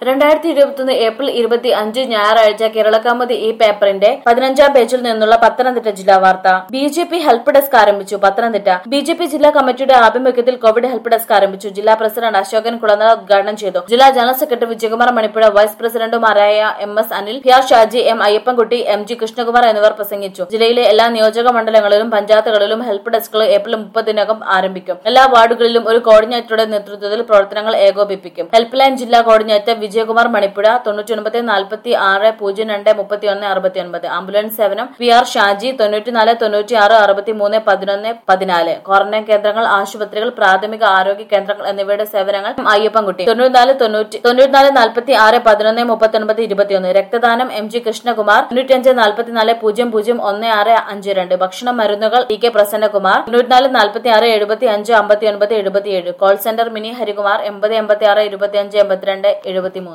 രണ്ടായിരത്തി ഇരുപത്തിയൊന്ന് ഏപ്രിൽ ഇരുപത്തി അഞ്ച് ഞായറാഴ്ച കേരളകൗമുദി ഈ പേപ്പറിന്റെ പതിനഞ്ചാം പേജിൽ നിന്നുള്ള പത്തനംതിട്ട ജില്ലാ വാർത്ത B J P help desk ആരംഭിച്ചു പത്തനംതിട്ട ബി ജെ പി ജില്ലാ കമ്മിറ്റിയുടെ ആഭിമുഖ്യത്തിൽ കോവിഡ് ഹെൽപ്പ് ഡെസ്ക് ആരംഭിച്ചു ജില്ലാ പ്രസിഡന്റ് അശോകൻ കുളനട ഉദ്ഘാടനം ചെയ്തു ജില്ലാ general secretary Vijayakumar Manippuzha vice പ്രസിഡന്റുമാരായ M S Anil P R Shaji M Ayyappankutty M G Krishnakumar എന്നിവർ പ്രസംഗിച്ചു ജില്ലയിലെ എല്ലാ നിയോജക മണ്ഡലങ്ങളിലും പഞ്ചായത്തുകളിലും ഹെൽപ്പ് ഡെസ്കുകൾ ഏപ്രിൽ മുപ്പതിനകം ആരംഭിക്കും എല്ലാ വാർഡുകളിലും ഒരു കോർഡിനേറ്ററുടെ നേതൃത്വത്തിൽ പ്രവർത്തനങ്ങൾ ഏകോപിപ്പിക്കും ഹെൽപ്പ് ലൈൻ ജില്ലാ കോർഡിനേറ്റർ വിജയകുമാർ മണിപ്പുഴ തൊണ്ണൂറ്റി ഒൻപത് നാൽപ്പത്തി ആറ് പൂജ്യം രണ്ട് മുപ്പത്തി ഒന്ന് അറുപത്തി ഒൻപത് ആംബുലൻസ് സേവനം പി ആർ ഷാജി തൊണ്ണൂറ്റിനാല് തൊണ്ണൂറ്റി ആറ് അറുപത്തി മൂന്ന് പതിനൊന്ന് പതിനാല് ക്വാറന്റൈൻ കേന്ദ്രങ്ങൾ ആശുപത്രികൾ പ്രാഥമിക ആരോഗ്യ കേന്ദ്രങ്ങൾ എന്നിവയുടെ സേവനങ്ങൾ അയ്യപ്പൻകുട്ടി തൊണ്ണൂറ്റിനാല് തൊണ്ണൂറ്റി തൊണ്ണൂറ്റിനാല് നാൽപ്പത്തി ആറ് പതിനൊന്ന് മുപ്പത്തൊൻപത് ഇരുപത്തിയൊന്ന് രക്തദാനം എം ജി കൃഷ്ണകുമാർ തൊണ്ണൂറ്റിയഞ്ച് നാൽപ്പത്തിനാല് പൂജ്യം പൂജ്യം ഒന്ന് ആറ് അഞ്ച് രണ്ട് ഭക്ഷണ മരുന്നുകൾ ടി കെ പ്രസന്നകുമാർ തൊണ്ണൂറ്റിനാല് നാൽപ്പത്തി ആറ് എഴുപത്തി അഞ്ച് അമ്പത്തി ഒൻപത് എഴുപത്തിയേഴ് കോൾ സെന്റർ മിനി ഹരികുമാർ എൺപത് എൺപത്തി ആറ് ഇരുപത്തി അഞ്ച് എൺപത്തിരണ്ട് എഴുപത്തി